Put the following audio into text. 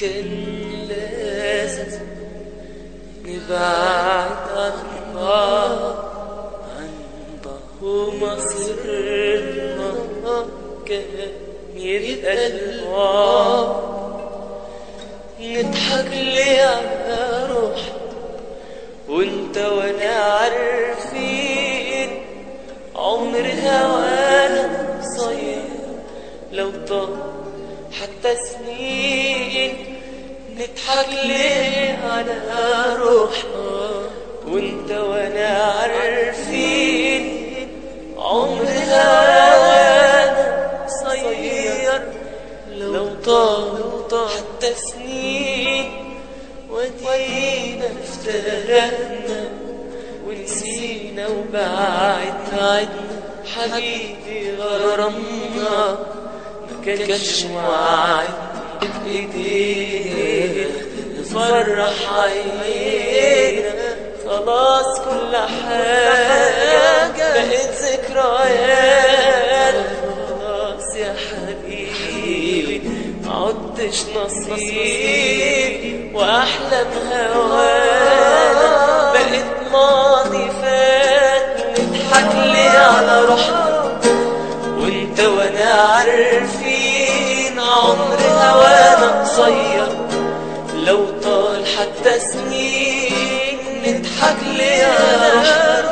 كان لازم نبعد عن بعض عن بعض ومصيرنا كان يبقى الوعد نضحك ليه على روح وانت وانا عارفين عمر هوانا قصير لو طال حتى سنين نضحك ليه على روحنا وانت وانا عارفين عمر هوانا قصير لو طال حتى سنين ودينا افترقنا ونسينا وبعدنا عدنا حبيبي غرامنا ما كانش وعد بايدينا نفرح عينينا خلاص كل حاجة بقت ذكريات خلاص يا حبيبي عدتش نصيب واحلام هوانا بقت ماضي فات نضحك ليه على روحنا وانت وانا عارفين عمر هوانا قصير لو طال حتى سنين نضحك ليه على روحنا